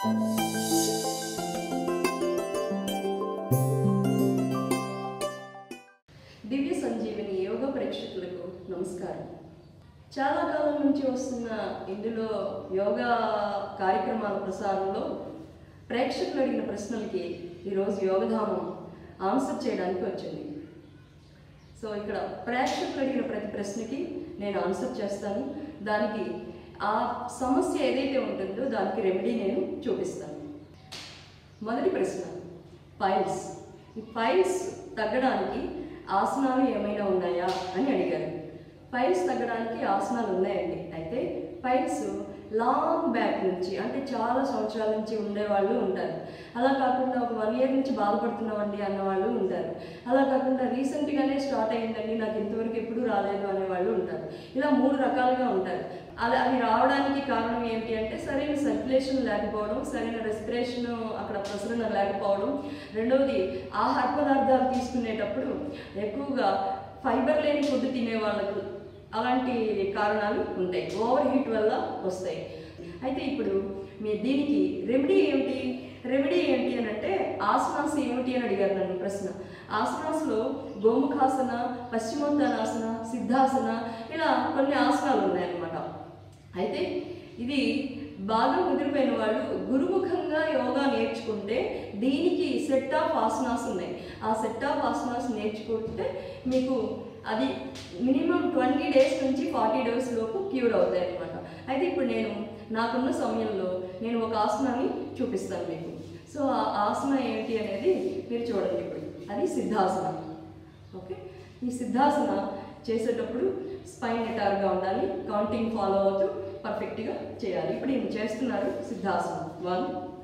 దివ్య సంజీవిని యోగ ప్రేక్షకులకు నమస్కారం చాలా కాలం నుంచి వస్తున్న ఇందులో యోగా కార్యక్రమాల ప్రసారంలో ప్రేక్షకులు అడిగిన ప్రశ్నలకి ఈరోజు యోగధామం ఆన్సర్ చేయడానికి వచ్చింది సో ఇక్కడ ప్రేక్షకులు అడిగిన ప్రతి ప్రశ్నకి నేను ఆన్సర్ చేస్తాను దానికి ఆ సమస్య ఏదైతే ఉంటుందో దానికి రెమెడీ నేను చూపిస్తాను మొదటి ప్రశ్న ఫైల్స్ ఈ ఫైల్స్ తగ్గడానికి ఆసనాలు ఏమైనా ఉన్నాయా అని అడిగారు ఫైల్స్ తగ్గడానికి ఆసనాలు ఉన్నాయండి అయితే ఫైల్స్ లాంగ్ బ్యాక్ నుంచి అంటే చాలా సంవత్సరాల నుంచి ఉండేవాళ్ళు ఉంటారు అలా కాకుండా ఒక వన్ ఇయర్ నుంచి బాధపడుతున్నామండి అన్న వాళ్ళు ఉంటారు అలా కాకుండా రీసెంట్గానే స్టార్ట్ అయ్యిందండి నాకు ఇంతవరకు ఎప్పుడూ రాలేదు అనే వాళ్ళు ఉంటారు ఇలా మూడు రకాలుగా ఉంటారు అలా అవి రావడానికి కారణం ఏంటి అంటే సరైన సర్క్యులేషన్ లేకపోవడం సరైన రెస్పిరేషన్ అక్కడ ప్రసరణ లేకపోవడం రెండవది ఆహార పదార్థాలు తీసుకునేటప్పుడు ఎక్కువగా ఫైబర్ లేని ఫుడ్ తినే వాళ్ళకు అలాంటి కారణాలు ఉంటాయి ఓవర్ హీట్ వల్ల వస్తాయి అయితే ఇప్పుడు మీ దీనికి రెమెడీ ఏమిటి రెమెడీ ఏంటి అని అంటే ఆసనాస్ ఏమిటి అని అడిగారు నన్ను ప్రశ్న ఆసనాస్లో గోముఖాసన పశ్చిమోత్తానాసన సిద్ధాసన ఇలా కొన్ని ఆసనాలు ఉన్నాయన్నమాట అయితే ఇది బాగా ముదిరిపోయిన వాళ్ళు గురుముఖంగా యోగా నేర్చుకుంటే దీనికి సెట్ ఆఫ్ ఆసనాస్ ఉన్నాయి ఆ సెట్ ఆఫ్ ఆసనాస్ నేర్చుకుంటే మీకు అది మినిమం ట్వంటీ డేస్ నుంచి ఫార్టీ డేస్ లోపు క్యూర్ అవుతాయి అనమాట అయితే ఇప్పుడు నేను నాకున్న సమయంలో నేను ఒక ఆసనాన్ని చూపిస్తాను మీకు సో ఆ ఆసన ఏంటి అనేది మీరు చూడండి ఇప్పుడు అది సిద్ధాసన ఓకే ఈ సిద్ధాసన చేసేటప్పుడు స్పైన్ నిటారుగా ఉండాలి కౌంటింగ్ ఫాలో అవుతూ పర్ఫెక్ట్గా చేయాలి ఇప్పుడు ఈయన చేస్తున్నారు సిద్ధాసనం వన్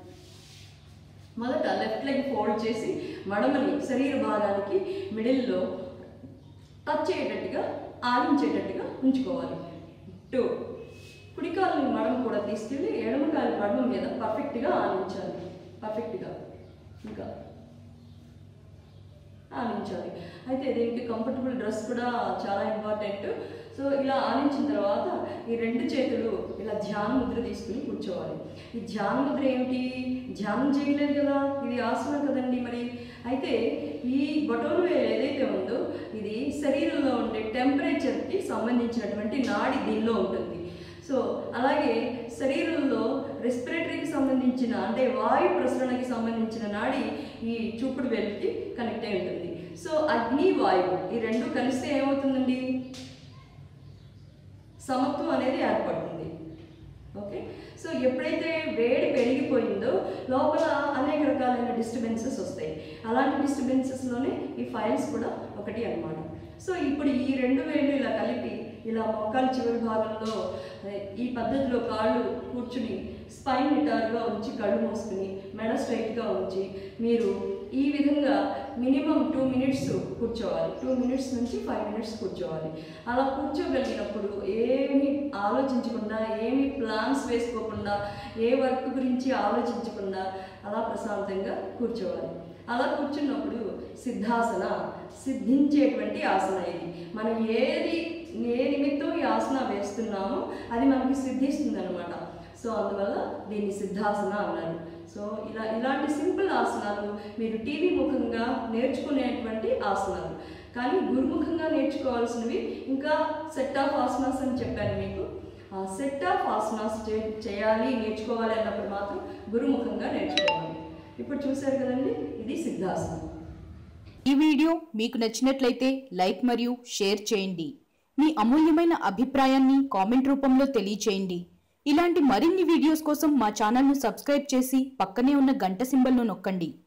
మొదట లెఫ్ట్ లెగ్ ఫోల్డ్ చేసి మడమని శరీర భాగానికి మిడిల్లో టచ్ అయ్యేటట్టుగా ఆడించేటట్టుగా ఉంచుకోవాలి టూ కుడికాలని మడమ కూడా తీసుకెళ్ళి ఎడమకాలి మడమ మీద పర్ఫెక్ట్గా ఆనించాలి పర్ఫెక్ట్గా ఇంకా ఆనించాలి అయితే దీనికి కంఫర్టబుల్ డ్రెస్ కూడా చాలా ఇంపార్టెంట్ సో ఇలా ఆనించిన తర్వాత ఈ రెండు చేతులు ఇలా ధ్యాన ముద్ర తీసుకుని కూర్చోవాలి ఈ ధ్యాన ముద్ర ఏమిటి ధ్యానం చేయలేదు కదా ఇది ఆసనం కదండి మరి అయితే ఈ బొటోలు వేలు ఏదైతే ఉందో ఇది శరీరంలో ఉండే టెంపరేచర్కి సంబంధించినటువంటి నాడి దీనిలో ఉంటుంది సో అలాగే శరీరంలో రెస్పిరేటరీకి సంబంధించిన అంటే వాయు ప్రసరణకి సంబంధించిన నాడి ఈ చూపుడు వేలుకి కనెక్ట్ అయి ఉంటుంది సో అగ్ని వాయువు ఈ రెండు కలిస్తే ఏమవుతుందండి సమత్వం అనేది ఏర్పడుతుంది ఓకే సో ఎప్పుడైతే వేడి పెరిగిపోయిందో లోపల అనేక రకాలైన డిస్టర్బెన్సెస్ వస్తాయి అలాంటి డిస్టర్బెన్సెస్లోనే ఈ ఫైల్స్ కూడా ఒకటి అన్నమాట సో ఇప్పుడు ఈ రెండు వేళ్ళు ఇలా కలిపి ఇలా మోకాలు చివరి భాగంలో అదే, ఈ పద్ధతిలో కాళ్ళు కూర్చుని స్పైన్ నిటారుగా ఉంచి కళ్ళు మూసుకుని మెడ స్ట్రైట్గా ఉంచి మీరు ఈ విధంగా మినిమం టూ మినిట్స్ కూర్చోవాలి టూ మినిట్స్ నుంచి ఫైవ్ మినిట్స్ కూర్చోవాలి అలా కూర్చోగలిగినప్పుడు ఏమీ ఆలోచించకుండా ఏమీ ప్లాన్స్ వేసుకోకుండా ఏ వర్క్ గురించి ఆలోచించకుండా అలా ప్రశాంతంగా కూర్చోవాలి అలా కూర్చున్నప్పుడు సిద్ధాసన సిద్ధించేటువంటి ఆసన ఇది మనం ఏది ఏ నిమిత్తం ఈ ఆసన వేస్తున్నామో అది మనకి సిద్ధిస్తుంది అనమాట సో అందువల్ల దీన్ని సిద్ధాసన అన్నారు సో ఇలా ఇలాంటి సింపుల్ ఆసనాలు మీరు టీవీ ముఖంగా నేర్చుకునేటువంటి ఆసనాలు కానీ గురుముఖంగా నేర్చుకోవాల్సినవి ఇంకా సెట్ ఆఫ్ ఆసనాస్ అని చెప్పాను మీకు ఆ సెట్ ఆఫ్ ఆసనాస్ చే చేయాలి నేర్చుకోవాలి అన్నప్పుడు మాత్రం గురుముఖంగా నేర్చుకోవాలి ఇప్పుడు చూశారు కదండి ఇది సిద్ధాసనం ఈ వీడియో మీకు నచ్చినట్లయితే లైక్ మరియు షేర్ చేయండి మీ అమూల్యమైన అభిప్రాయాన్ని కామెంట్ రూపంలో తెలియచేయండి ఇలాంటి మరిన్ని వీడియోస్ కోసం మా ఛానల్ను సబ్స్క్రైబ్ చేసి పక్కనే ఉన్న గంట సింబల్ను నొక్కండి